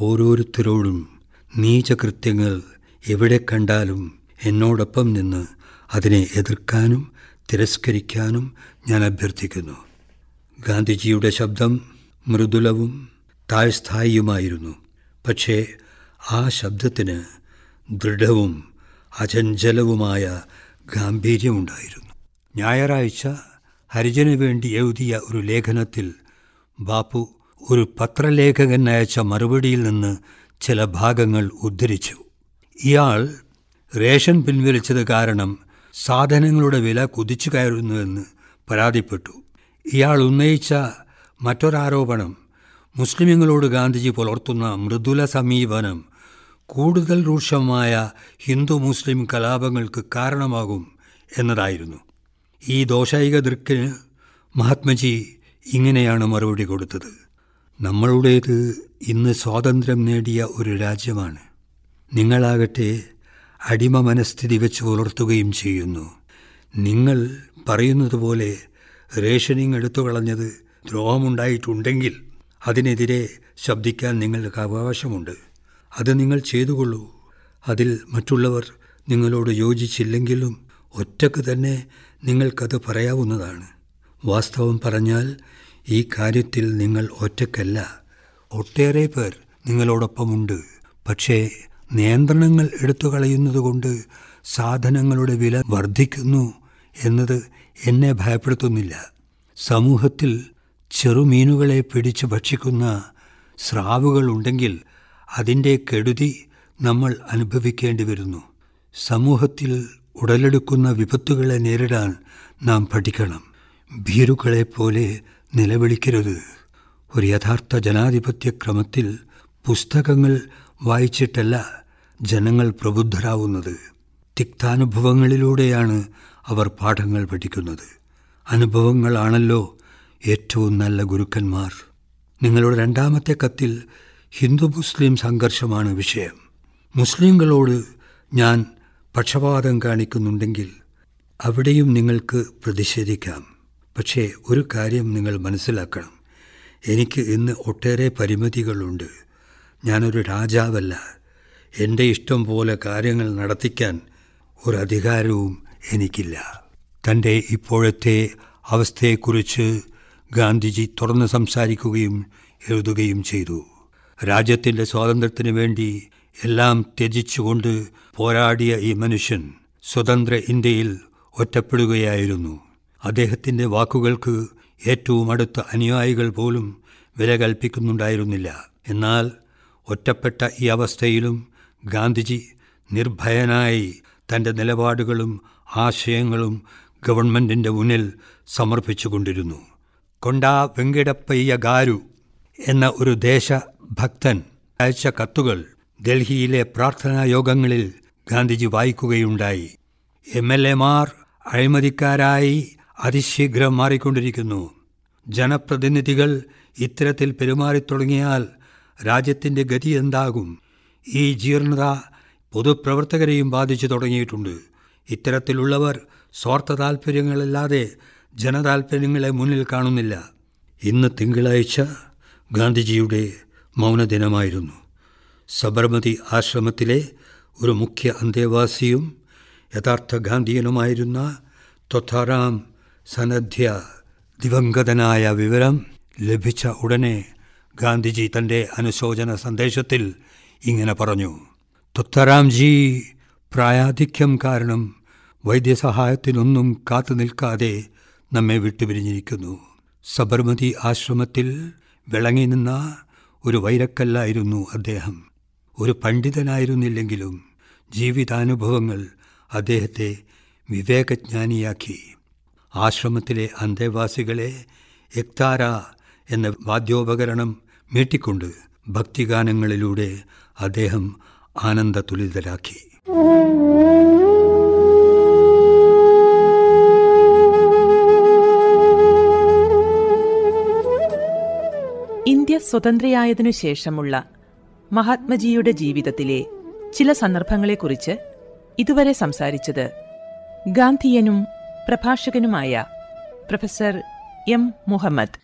ഓരോരുത്തരോടും നീചകൃത്യങ്ങൾ എവിടെ കണ്ടാലും എന്നോടൊപ്പം നിന്ന് അതിനെ എതിർക്കാനും തിരസ്കരിക്കാനും ഞാൻ അഭ്യർത്ഥിക്കുന്നു ഗാന്ധിജിയുടെ ശബ്ദം മൃദുലവും താഴ്സ്ഥായിയുമായിരുന്നു പക്ഷേ ആ ശബ്ദത്തിന് ദൃഢവും അചഞ്ചലവുമായ ഗാംഭീര്യമുണ്ടായിരുന്നു ഞായറാഴ്ച ഹരിജന് വേണ്ടി എഴുതിയ ഒരു ലേഖനത്തിൽ ബാപ്പു ഒരു പത്രലേഖകൻ അയച്ച മറുപടിയിൽ നിന്ന് ചില ഭാഗങ്ങൾ ഉദ്ധരിച്ചു ഇയാൾ റേഷൻ പിൻവലിച്ചത് കാരണം സാധനങ്ങളുടെ വില കുതിച്ചു കയറുന്നുവെന്ന് പരാതിപ്പെട്ടു ഇയാൾ ഉന്നയിച്ച മറ്റൊരാരോപണം മുസ്ലിമുകളോട് ഗാന്ധിജി പുലർത്തുന്ന മൃദുല സമീപനം കൂടുതൽ രൂക്ഷമായ ഹിന്ദു മുസ്ലിം കലാപങ്ങൾക്ക് കാരണമാകും എന്നതായിരുന്നു ഈ ദോഷൈക ദൃക്കിന് മഹാത്മജി ഇങ്ങനെയാണ് മറുപടി കൊടുത്തത് നമ്മളുടേത് ഇന്ന് സ്വാതന്ത്ര്യം നേടിയ ഒരു രാജ്യമാണ് നിങ്ങളാകട്ടെ അടിമ മനസ്ഥിതി വെച്ച് പുലർത്തുകയും ചെയ്യുന്നു നിങ്ങൾ പറയുന്നത് പോലെ റേഷനിങ് എടുത്തു കളഞ്ഞത് ദ്രോഹമുണ്ടായിട്ടുണ്ടെങ്കിൽ അതിനെതിരെ ശബ്ദിക്കാൻ നിങ്ങൾക്ക് അവകാശമുണ്ട് അത് നിങ്ങൾ ചെയ്തുകൊള്ളൂ അതിൽ മറ്റുള്ളവർ നിങ്ങളോട് യോജിച്ചില്ലെങ്കിലും ഒറ്റക്ക് തന്നെ നിങ്ങൾക്കത് പറയാവുന്നതാണ് വാസ്തവം പറഞ്ഞാൽ ഈ കാര്യത്തിൽ നിങ്ങൾ ഒറ്റക്കല്ല ഒട്ടേറെ പേർ നിങ്ങളോടൊപ്പമുണ്ട് പക്ഷേ നിയന്ത്രണങ്ങൾ എടുത്തു കളയുന്നതുകൊണ്ട് സാധനങ്ങളുടെ വില വർദ്ധിക്കുന്നു എന്നത് എന്നെ ഭയപ്പെടുത്തുന്നില്ല സമൂഹത്തിൽ ചെറുമീനുകളെ പിടിച്ച് ഭക്ഷിക്കുന്ന സ്രാവുകളുണ്ടെങ്കിൽ അതിൻ്റെ കെടുതി നമ്മൾ അനുഭവിക്കേണ്ടി വരുന്നു സമൂഹത്തിൽ ഉടലെടുക്കുന്ന വിപത്തുകളെ നേരിടാൻ നാം പഠിക്കണം ഭീരുക്കളെപ്പോലെ നിലവിളിക്കരുത് ഒരു യഥാർത്ഥ ജനാധിപത്യ ക്രമത്തിൽ പുസ്തകങ്ങൾ വായിച്ചിട്ടല്ല ജനങ്ങൾ പ്രബുദ്ധരാവുന്നത് തിക്താനുഭവങ്ങളിലൂടെയാണ് അവർ പാഠങ്ങൾ പഠിക്കുന്നത് അനുഭവങ്ങളാണല്ലോ ഏറ്റവും നല്ല ഗുരുക്കന്മാർ നിങ്ങളുടെ രണ്ടാമത്തെ കത്തിൽ ഹിന്ദു മുസ്ലിം സംഘർഷമാണ് വിഷയം മുസ്ലിങ്ങളോട് ഞാൻ പക്ഷപാതം കാണിക്കുന്നുണ്ടെങ്കിൽ അവിടെയും നിങ്ങൾക്ക് പ്രതിഷേധിക്കാം പക്ഷേ ഒരു കാര്യം നിങ്ങൾ മനസ്സിലാക്കണം എനിക്ക് ഇന്ന് ഒട്ടേറെ പരിമിതികളുണ്ട് ഞാനൊരു രാജാവല്ല എൻ്റെ ഇഷ്ടം പോലെ കാര്യങ്ങൾ നടത്തിക്കാൻ ഒരധികാരവും എനിക്കില്ല തൻ്റെ ഇപ്പോഴത്തെ അവസ്ഥയെക്കുറിച്ച് ഗാന്ധിജി തുറന്ന് സംസാരിക്കുകയും എഴുതുകയും ചെയ്തു രാജ്യത്തിൻ്റെ സ്വാതന്ത്ര്യത്തിന് വേണ്ടി എല്ലാം ത്യജിച്ചുകൊണ്ട് പോരാടിയ ഈ മനുഷ്യൻ സ്വതന്ത്ര ഇന്ത്യയിൽ ഒറ്റപ്പെടുകയായിരുന്നു അദ്ദേഹത്തിൻ്റെ വാക്കുകൾക്ക് ഏറ്റവും അടുത്ത അനുയായികൾ പോലും വില കൽപ്പിക്കുന്നുണ്ടായിരുന്നില്ല എന്നാൽ ഒറ്റപ്പെട്ട ഈ അവസ്ഥയിലും ഗാന്ധിജി നിർഭയനായി തൻ്റെ നിലപാടുകളും ആശയങ്ങളും ഗവൺമെൻറ്റിൻ്റെ മുന്നിൽ സമർപ്പിച്ചുകൊണ്ടിരുന്നു കൊണ്ട വെങ്കിടപ്പയ്യ ഗാരു എന്ന ഒരു ദേശഭക്തൻ അയച്ച കത്തുകൾ ഡൽഹിയിലെ പ്രാർത്ഥനാ യോഗങ്ങളിൽ ഗാന്ധിജി വായിക്കുകയുണ്ടായി എം എൽ എമാർ അഴിമതിക്കാരായി അതിശീഘ്രം മാറിക്കൊണ്ടിരിക്കുന്നു ജനപ്രതിനിധികൾ ഇത്തരത്തിൽ പെരുമാറിത്തുടങ്ങിയാൽ രാജ്യത്തിൻ്റെ ഗതി എന്താകും ഈ ജീർണത പൊതുപ്രവർത്തകരെയും ബാധിച്ചു തുടങ്ങിയിട്ടുണ്ട് ഇത്തരത്തിലുള്ളവർ സ്വാർത്ഥ താൽപ്പര്യങ്ങളല്ലാതെ ജനതാൽപ്പര്യങ്ങളെ മുന്നിൽ കാണുന്നില്ല ഇന്ന് തിങ്കളാഴ്ച ഗാന്ധിജിയുടെ മൗനദിനമായിരുന്നു സബർമതി ആശ്രമത്തിലെ ഒരു മുഖ്യ അന്തേവാസിയും യഥാർത്ഥ ഗാന്ധിയനുമായിരുന്ന തൊത്താറാം സനധ്യ ദിവംഗതനായ വിവരം ലഭിച്ച ഉടനെ ഗാന്ധിജി തൻ്റെ അനുശോചന സന്ദേശത്തിൽ ഇങ്ങനെ പറഞ്ഞു തൊത്തറാംജി പ്രായാധിക്യം കാരണം വൈദ്യസഹായത്തിനൊന്നും കാത്തു നിൽക്കാതെ നമ്മെ വിട്ടുപിരിഞ്ഞിരിക്കുന്നു സബർമതി ആശ്രമത്തിൽ വിളങ്ങി നിന്ന ഒരു വൈരക്കല്ലായിരുന്നു അദ്ദേഹം ഒരു പണ്ഡിതനായിരുന്നില്ലെങ്കിലും ജീവിതാനുഭവങ്ങൾ അദ്ദേഹത്തെ വിവേകജ്ഞാനിയാക്കി ആശ്രമത്തിലെ അന്തേവാസികളെ എക്താര എന്ന വാദ്യോപകരണം മീട്ടിക്കൊണ്ട് ഭക്തിഗാനങ്ങളിലൂടെ അദ്ദേഹം ആനന്ദതുലിതരാക്കി ഇന്ത്യ സ്വതന്ത്രയായതിനു ശേഷമുള്ള മഹാത്മജിയുടെ ജീവിതത്തിലെ ചില സന്ദർഭങ്ങളെക്കുറിച്ച് ഇതുവരെ സംസാരിച്ചത് ഗാന്ധിയനും പ്രഭാഷകനുമായ പ്രൊഫസർ എം മുഹമ്മദ്